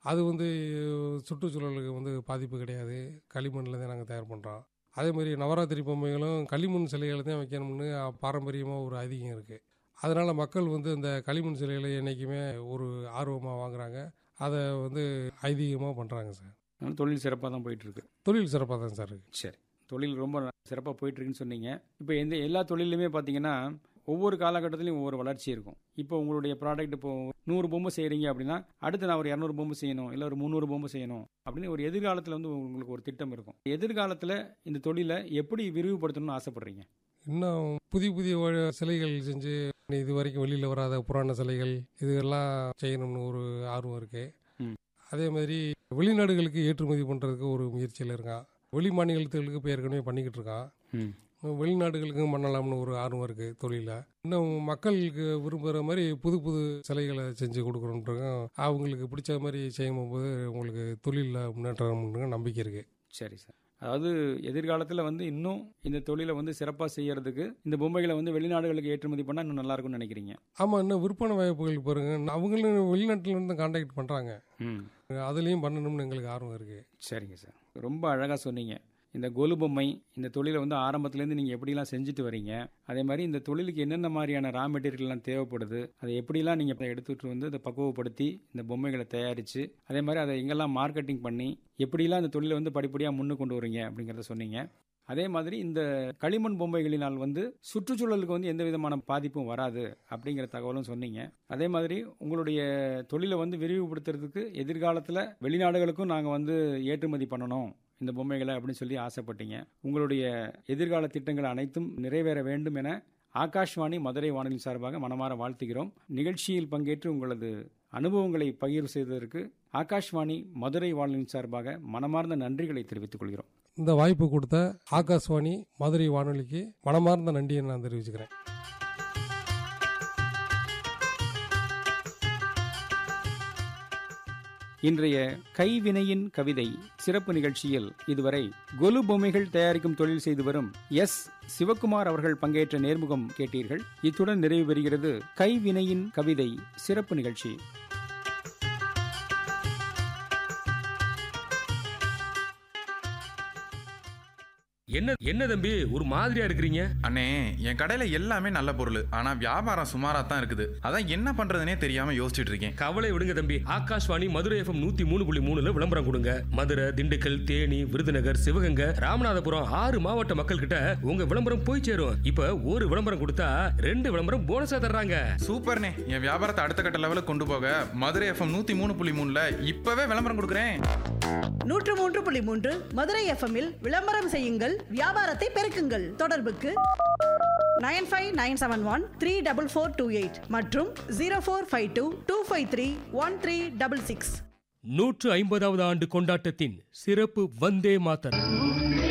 அது வந்து சுற்றுச்சூழலுக்கு வந்து பாதிப்பு கிடையாது களிமண்ணில் தான் நாங்கள் தயார் பண்ணுறோம் அதே மாதிரி நவராத்திரி பொம்மைகளும் களிமண் சிலைகளை தான் வைக்கணும்னு பாரம்பரியமாக ஒரு ஐதீகம் இருக்குது அதனால் மக்கள் வந்து இந்த களிமண் சிலைகளை என்றைக்குமே ஒரு ஆர்வமாக வாங்குறாங்க அதை வந்து ஐதீகமாக பண்ணுறாங்க சார் அதனால தொழில் சிறப்பாக தான் போயிட்டு இருக்கு தொழில் சிறப்பாக தான் சார் இருக்குது சரி தொழில் ரொம்ப சிறப்பாக போயிட்டு இருக்குன்னு சொன்னீங்க இப்போ எந்த எல்லா தொழிலுமே பார்த்தீங்கன்னா ஒவ்வொரு காலகட்டத்திலையும் ஒவ்வொரு வளர்ச்சி இருக்கும் இப்போ உங்களுடைய ப்ராடக்ட் இப்போ நூறு பொம்மை செய்கிறீங்க அப்படின்னா அடுத்து நான் ஒரு இரநூறு பொம்மை செய்யணும் இல்லை ஒரு முந்நூறு பொம்மை செய்யணும் அப்படின்னு ஒரு எதிர்காலத்தில் வந்து உங்களுக்கு ஒரு திட்டம் இருக்கும் எதிர்காலத்தில் இந்த தொழிலை எப்படி விரிவுபடுத்தணும்னு ஆசைப்படுறீங்க இன்னும் புதிய புதிய வ- சிலைகள் செஞ்சு இது வரைக்கும் வெளியில் வராத புராண சிலைகள் இதெல்லாம் செய்யணும்னு ஒரு ஆர்வம் இருக்கு ம். அதே மாதிரி வெளிநாடுகளுக்கு ஏற்றுமதி பண்ணுறதுக்கு ஒரு முயற்சியில் இருக்கான் வெளி மாநிலத்துகளுக்கு இப்போ ஏற்கனவே பண்ணிக்கிட்டு இருக்கான் ம் வெளிநாடுகளுக்கும் பண்ணலாம்னு ஒரு ஆர்வம் இருக்குது தொழிலில் இன்னும் மக்களுக்கு விரும்புகிற மாதிரி புது புது சிலைகளை செஞ்சு கொடுக்குறோன்றதும் அவங்களுக்கு பிடிச்ச மாதிரி செய்யும்போது உங்களுக்கு தொழிலில் முன்னேற்றம் நம்பிக்கை இருக்குது சரி சார் அதாவது எதிர்காலத்தில் வந்து இன்னும் இந்த தொழிலை வந்து சிறப்பாக செய்யறதுக்கு இந்த பொம்மைகளை வந்து வெளிநாடுகளுக்கு ஏற்றுமதி பண்ணால் இன்னும் நல்லா இருக்கும்னு நினைக்கிறீங்க ஆமாம் இன்னும் விற்பனை வாய்ப்புகள் பாருங்க அவங்களும் வெளிநாட்டுல இருந்து கான்டாக்ட் பண்ணுறாங்க ம் அதுலேயும் பண்ணணும்னு எங்களுக்கு ஆர்வம் இருக்குது சரிங்க சார் ரொம்ப அழகாக சொன்னீங்க இந்த கொலு பொம்மை இந்த தொழிலை வந்து ஆரம்பத்துலேருந்து நீங்கள் எப்படிலாம் செஞ்சுட்டு வரீங்க அதே மாதிரி இந்த தொழிலுக்கு என்னென்ன மாதிரியான ரா மெட்டீரியல்லாம் தேவைப்படுது அதை எப்படிலாம் நீங்கள் எடுத்துகிட்டு வந்து அதை பக்குவப்படுத்தி இந்த பொம்மைகளை தயாரித்து அதே மாதிரி அதை எங்கெல்லாம் மார்க்கெட்டிங் பண்ணி எப்படிலாம் இந்த தொழிலை வந்து படிப்படியாக முன்னு கொண்டு வரீங்க அப்படிங்கிறத சொன்னீங்க அதே மாதிரி இந்த களிமண் பொம்மைகளினால் வந்து சுற்றுச்சூழலுக்கு வந்து எந்த விதமான பாதிப்பும் வராது அப்படிங்கிற தகவலும் சொன்னீங்க அதே மாதிரி உங்களுடைய தொழிலை வந்து விரிவுபடுத்துறதுக்கு எதிர்காலத்தில் வெளிநாடுகளுக்கும் நாங்கள் வந்து ஏற்றுமதி பண்ணணும் இந்த பொம்மைகளை அப்படின்னு சொல்லி ஆசைப்பட்டீங்க உங்களுடைய எதிர்கால திட்டங்கள் அனைத்தும் நிறைவேற வேண்டும் என ஆகாஷ்வாணி மதுரை வானொலி சார்பாக மனமாற வாழ்த்துகிறோம் நிகழ்ச்சியில் பங்கேற்று உங்களது அனுபவங்களை பகிர்வு செய்ததற்கு ஆகாஷ்வாணி மதுரை வானொலி சார்பாக மனமார்ந்த நன்றிகளை தெரிவித்துக் கொள்கிறோம் இந்த வாய்ப்பு கொடுத்த ஆகாஷ்வாணி மதுரை வானொலிக்கு மனமார்ந்த நன்றியை நான் தெரிவிச்சுக்கிறேன் இன்றைய கைவினையின் கவிதை சிறப்பு நிகழ்ச்சியில் இதுவரை கொலு பொம்மைகள் தயாரிக்கும் தொழில் செய்து வரும் எஸ் சிவகுமார் அவர்கள் பங்கேற்ற நேர்முகம் கேட்டீர்கள் இத்துடன் நிறைவு பெறுகிறது கைவினையின் கவிதை சிறப்பு நிகழ்ச்சி என்ன என்ன தம்பி ஒரு மாதிரியா இருக்கிறீங்க அண்ணே என் கடையில எல்லாமே நல்ல பொருள் ஆனா வியாபாரம் சுமாரா தான் இருக்குது அதான் என்ன பண்றதுனே தெரியாம யோசிச்சுட்டு இருக்கேன் கவலை விடுங்க தம்பி ஆகாஷ்வாணி மதுரை எஃப்எம் நூத்தி மூணு புள்ளி மூணுல விளம்பரம் கொடுங்க மதுரை திண்டுக்கல் தேனி விருதுநகர் சிவகங்கை ராமநாதபுரம் ஆறு மாவட்ட மக்கள் கிட்ட உங்க விளம்பரம் போய் சேரும் இப்ப ஒரு விளம்பரம் கொடுத்தா ரெண்டு விளம்பரம் போனஸா தர்றாங்க சூப்பர்ண்ணே என் வியாபாரத்தை அடுத்த கட்ட லெவலுக்கு கொண்டு போக மதுரை எஃப்எம் நூத்தி மூணு புள்ளி மூணுல இப்பவே விளம்பரம் கொடுக்குறேன் நூற்று மூன்று புள்ளி மூன்று மதுரை எஃப்எம்மில் விளம்பரம் செய்யுங்கள் வியாபாரத்தை பெருக்குங்கள் தொடர்புக்கு nine five nine seven one three double four two eight மற்றும் zero four five two two five three one three double six நூற்று ஐம்பதாவது ஆண்டு கொண்டாட்டத்தின் சிறப்பு வந்தே மாதர்